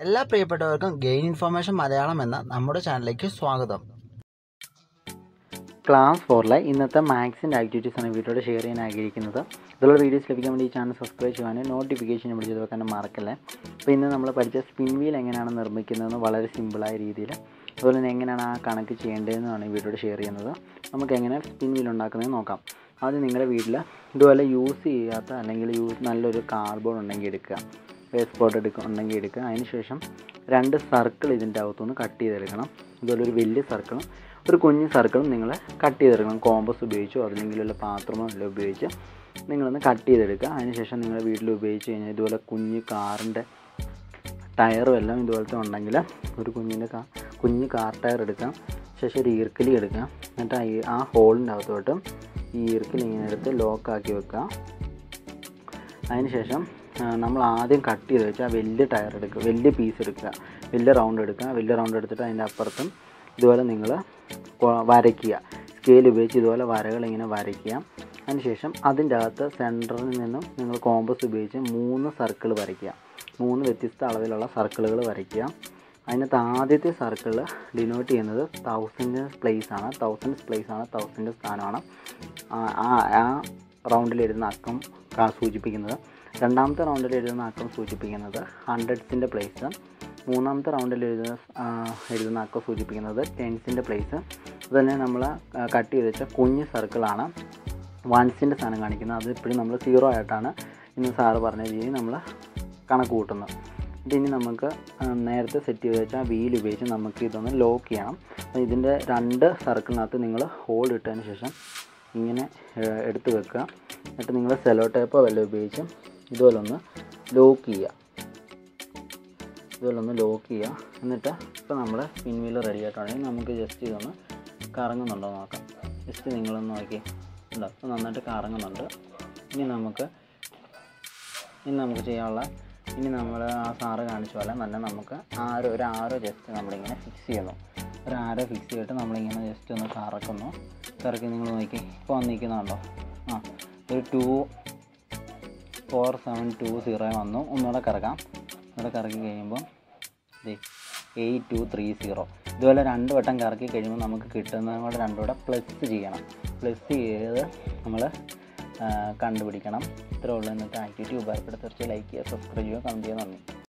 എല്ലാ പ്രിയപ്പെട്ടവർക്കും gain information Malayalam എന്ന നമ്മുടെ ചാനലിലേക്ക് സ്വാഗതം ക്ലാസ് ഫോറിലെ ഇന്നത്തെ മാത്സിൻ്റെ ആക്ടിവിറ്റീസ് ആണ് വീഡിയോയുടെ ഷെയർ ചെയ്യാൻ ആഗ്രഹിക്കുന്നത് ഇതുള്ള വീഡിയോസ് ലഭിക്കാൻ വേണ്ടി ഈ ചാനൽ സബ്സ്ക്രൈബ് ചെയ്യാനും നോട്ടിഫിക്കേഷൻ വിളിച്ചത് വെക്കാനും മറക്കല്ലേ അപ്പോൾ ഇന്ന് നമ്മൾ പഠിച്ച സ്പിൻ വീൽ എങ്ങനെയാണ് നിർമ്മിക്കുന്നതെന്ന് വളരെ സിമ്പിളായ രീതിയിൽ അതുപോലെ തന്നെ എങ്ങനെയാണ് ആ കണക്ക് ചെയ്യേണ്ടതെന്നാണ് ഈ വീഡിയോയുടെ ഷെയർ ചെയ്യുന്നത് നമുക്ക് എങ്ങനെ സ്പിൻ വീൽ ഉണ്ടാക്കുന്നത് നോക്കാം ആദ്യം നിങ്ങളുടെ വീട്ടിൽ ഇതുപോലെ യൂസ് ചെയ്യാത്ത അല്ലെങ്കിൽ യൂസ് നല്ലൊരു കാർബോർഡ് ഉണ്ടെങ്കിൽ എടുക്കുക വേസ്റ്റ് ബോർഡ് എടുക്കുക ഉണ്ടെങ്കിൽ എടുക്കുക അതിന് ശേഷം രണ്ട് സർക്കിൾ ഇതിൻ്റെ അകത്തുനിന്ന് കട്ട് ചെയ്തെടുക്കണം ഇതുപോലെ ഒരു വലിയ സർക്കിളും ഒരു കുഞ്ഞു സർക്കിളും നിങ്ങൾ കട്ട് ചെയ്തെടുക്കണം കോമ്പസ് ഉപയോഗിച്ചോ അല്ലെങ്കിൽ വല്ല പാത്രമോ എല്ലാം ഉപയോഗിച്ച് നിങ്ങളൊന്ന് കട്ട് ചെയ്തെടുക്കുക അതിനുശേഷം നിങ്ങൾ വീട്ടിൽ ഉപയോഗിച്ച് കഴിഞ്ഞാൽ ഇതുപോലെ കുഞ്ഞ് കാറിൻ്റെ ടയറും എല്ലാം ഇതുപോലത്തെ ഉണ്ടെങ്കിൽ ഒരു കുഞ്ഞിൻ്റെ കാ കുഞ്ഞ് കാർ ടയർ എടുക്കാം ശേഷം ഒരു ഈർക്കലി എടുക്കാം എന്നിട്ട് ആ ഈ- ആ ഹോളിൻ്റെ അകത്തോട്ട് ഈ ഈർക്കലി ഇങ്ങനെ എടുത്ത് ലോക്കാക്കി വെക്കുക അതിനുശേഷം ആ, നമ്മൾ ആദ്യം കട്ട് ചെയ്ത് വെച്ചാൽ വലിയ ടയർ എടുക്കുക വലിയ പീസ് എടുക്കുക വലിയ റൗണ്ട് എടുക്കുക വലിയ റൗണ്ട് എടുത്തിട്ട് അതിൻ്റെ അപ്പുറത്തും ഇതുപോലെ നിങ്ങൾ വരയ്ക്കുക സ്കെയിൽ ഉപയോഗിച്ച് ഇതുപോലെ വരകൾ ഇങ്ങനെ വരയ്ക്കുക അതിനുശേഷം അതിൻ്റെ അകത്ത് സെൻറ്ററിൽ നിന്നും നിങ്ങൾ കോമ്പസ് ഉപയോഗിച്ച് മൂന്ന് സർക്കിൾ വരയ്ക്കുക മൂന്ന് വ്യത്യസ്ത അളവിലുള്ള സർക്കിളുകൾ വരയ്ക്കുക അതിനകത്ത് ആദ്യത്തെ സർക്കിൾ ഡിനോട്ട് ചെയ്യുന്നത് തൗസൻഡ് പ്ലേസ് ആണ് തൗസൻഡ് പ്ലേസ് ആണ് തൗസൻഡ് സ്ഥാനമാണ് ആ- ആ ആ റൗണ്ടിൽ എഴുതുന്ന അക്കം കാ- സൂചിപ്പിക്കുന്നത് രണ്ടാമത്തെ റൗണ്ടിൽ എഴുതുന്ന അക്കം സൂചിപ്പിക്കുന്നത് ഹൺഡ്രഡ്സിൻ്റെ പ്ലേസ് മൂന്നാമത്തെ റൗണ്ടിൽ എഴുതുന്ന ആ, എഴുതുന്ന അക്കം സൂചിപ്പിക്കുന്നത് ടെൻസിൻ്റെ പ്ലേസ് അതുതന്നെ നമ്മൾ കട്ട് ചെയ്ത് വെച്ച കുഞ്ഞ് സർക്കിളാണ് വൺസിൻ്റെ സ്ഥാനം കാണിക്കുന്നത് അത് ഇപ്പോഴും നമ്മൾ സീറോ ആയിട്ടാണ് ഇന്ന് സാറ് പറഞ്ഞ രീതി നമ്മൾ കണക്ക് കൂട്ടുന്നത് ഇതിനി നമുക്ക് ആ, നേരത്തെ സെറ്റ് ചെയ്ത് വെച്ചാൽ വീൽ ഉപയോഗിച്ച് നമുക്ക് ഇതൊന്ന് ലോക്ക് ചെയ്യണം അപ്പോൾ ഇതിൻ്റെ രണ്ട് സർക്കിളിനകത്ത് നിങ്ങൾ ഹോൾ ഇട്ടതിന് ശേഷം ഇങ്ങനെ ഏ, എടുത്ത് വെക്കുക എന്നിട്ട് നിങ്ങൾ സെലോ ടേപ്പോ വല്ലതും ഉപയോഗിച്ച് ഇതുപോലെ ഒന്ന് ലോക്ക് ചെയ്യുക ഇതുപോലെ ഒന്ന് ലോക്ക് ചെയ്യുക എന്നിട്ട് ഇപ്പോൾ നമ്മൾ സ്പിൻ വീൽ റെഡി ആയിട്ടുണ്ടെങ്കിൽ നമുക്ക് ജസ്റ്റ് ഇതൊന്ന് കറങ്ങുന്നുണ്ടോ എന്ന് നോക്കാം ജസ്റ്റ് നിങ്ങളൊന്ന് നോക്കി ഉണ്ടോ ഇപ്പോൾ നന്നായിട്ട് കറങ്ങുന്നുണ്ട് ഇനി നമുക്ക് ഇനി നമുക്ക് ചെയ്യാനുള്ള ഇനി നമ്മൾ ആ സാറ് കാണിച്ച പോലെ തന്നെ നമുക്ക് ആരോ ഒരു ആരോ ജസ്റ്റ് നമ്മളിങ്ങനെ ഫിക്സ് ചെയ്യുന്നു ഒരു ആരോ ഫിക്സ് ചെയ്തിട്ട് നമ്മളിങ്ങനെ ജസ്റ്റ് ഒന്ന് കറക്കുന്നു കറക്കി നിങ്ങൾ നോക്കി ഇപ്പോൾ വന്നിരിക്കുന്നുണ്ടോ ആ ഒരു two four seven two zero വന്നു ഒന്നുകൂടെ കറക്കാം ഒന്നുകൂടെ കറക്കി കഴിയുമ്പോൾ എയ്റ്റ് ടു ത്രീ സീറോ ഇതുപോലെ രണ്ട് വട്ടം കറക്കി കഴിയുമ്പോൾ നമുക്ക് കിട്ടുന്നതും കൂടെ രണ്ടും കൂടെ പ്ലസ് ചെയ്യണം പ്ലസ് ചെയ്ത് നമ്മൾ കണ്ടുപിടിക്കണം ഇത്രേ ഉള്ളൂ ഇന്നത്തെ ആക്ടിവിറ്റി ഉപകാരപ്പെടുത്ത തീർച്ചയായും ലൈക്ക് ചെയ്യുക സബ്സ്ക്രൈബ് ചെയ്യുക കമൻറ്റ് ചെയ്യുക നന്ദി